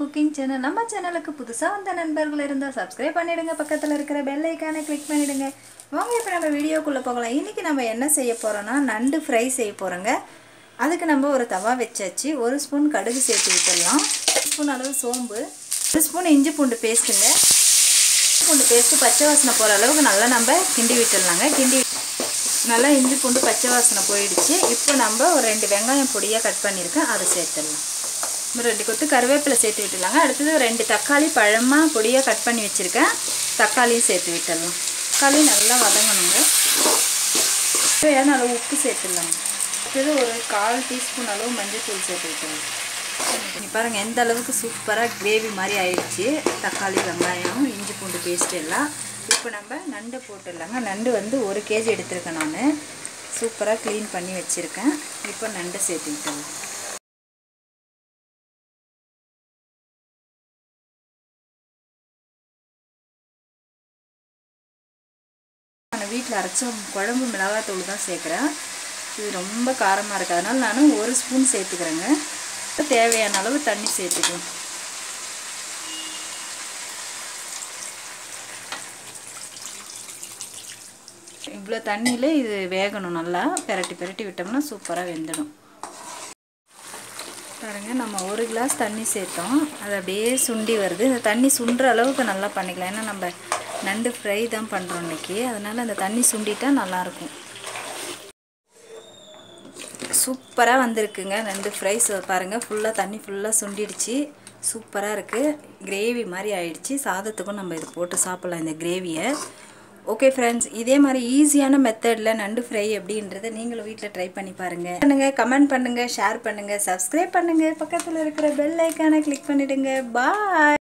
cooking channel நம்ம சேனலுக்கு புதுசாக வந்த நண்பர்கள் இருந்தால் சப்ஸ்கிரைப் பண்ணிடுங்க பக்கத்தில் இருக்கிற பெல் ஐக்கானை கிளிக் பண்ணிடுங்க வாங்க இப்போ நம்ம வீடியோக்குள்ளே போகலாம் இன்றைக்கி நம்ம என்ன செய்ய போகிறோன்னா நண்டு ஃப்ரை செய்ய போகிறோங்க அதுக்கு நம்ம ஒரு தவா வச்சாச்சு ஒரு ஸ்பூன் கடுகு சேர்த்து விட்டுடலாம் ஒரு ஸ்பூன் அளவு சோம்பு ஒரு ஸ்பூன் இஞ்சி பூண்டு பேஸ்ட்டுங்க இஞ்சி பூண்டு பேஸ்ட்டு பச்சை வாசனை போகிற அளவுக்கு நல்லா நம்ம கிண்டி விட்டுடலாங்க கிண்டி நல்லா இஞ்சி பூண்டு பச்சை வாசனை போயிடுச்சு இப்போ நம்ம ஒரு ரெண்டு வெங்காயம் பொடியாக கட் பண்ணியிருக்கேன் அதை சேர்த்துடலாம் இப்போ ரெண்டு கொத்து கருவேப்பிலை சேர்த்து விட்டுடலாங்க அடுத்தது ரெண்டு தக்காளி பழமாக பொடியாக கட் பண்ணி வச்சுருக்கேன் தக்காளியும் சேர்த்து விட்டுடலாம் தக்காளி நல்லா வதங்கணுங்க தேவையான அளவு உப்பு சேர்த்துடலாங்க அடுத்தது ஒரு கால் டீஸ்பூன் அளவு மஞ்சள் தூள் சேர்த்து விட்டுடலாம் நீ பாருங்கள் எந்த அளவுக்கு சூப்பராக கிரேவி மாதிரி ஆயிடுச்சு தக்காளி வெங்காயம் இஞ்சி பூண்டு பேஸ்ட் எல்லாம் இப்போ நம்ம நண்டு போட்டுடலாங்க நண்டு வந்து ஒரு கேஜி எடுத்திருக்கேன் நான் சூப்பராக க்ளீன் பண்ணி வச்சுருக்கேன் இப்போ நண்டை சேர்த்துக்கிட்டேன் நான் வீட்டில் அரைச்ச குழம்பு மிளகாத்தூள் தான் சேர்க்குறேன் இது ரொம்ப காரமாக இருக்குது அதனால் நான் ஒரு ஸ்பூன் சேர்த்துக்கிறேங்க தேவையான அளவு தண்ணி சேர்த்துக்கலாம் இவ்வளோ தண்ணியில் இது வேகணும் நல்லா பெரட்டி பெரட்டி விட்டோம்னா சூப்பராக வெந்துடும் பாருங்க நம்ம ஒரு கிளாஸ் தண்ணி சேர்த்தோம் அது அப்படியே சுண்டி வருது இந்த தண்ணி சுண்டுற அளவுக்கு நல்லா பண்ணிக்கலாம் ஏன்னா நம்ம நண்டு ஃப்ரை தான் பண்ணுறோம் இன்றைக்கி அதனால் அந்த தண்ணி சுண்டிட்டா நல்லாயிருக்கும் சூப்பராக வந்திருக்குங்க நண்டு ஃப்ரை பாருங்கள் ஃபுல்லாக தண்ணி ஃபுல்லாக சுண்டிடுச்சு சூப்பராக இருக்குது கிரேவி மாதிரி ஆயிடுச்சு சாதத்துக்கும் நம்ம இது போட்டு சாப்பிட்லாம் இந்த கிரேவியை ஓகே ஃப்ரெண்ட்ஸ் இதே மாதிரி ஈஸியான மெத்தடில் நண்டு ஃப்ரை எப்படின்றத நீங்களும் வீட்டில் ட்ரை பண்ணி பாருங்கள் பண்ணுங்கள் கமெண்ட் பண்ணுங்கள் ஷேர் பண்ணுங்கள் சப்ஸ்கிரைப் பண்ணுங்கள் பக்கத்தில் இருக்கிற பெல் ஐக்கானை கிளிக் பண்ணிவிடுங்க பாய்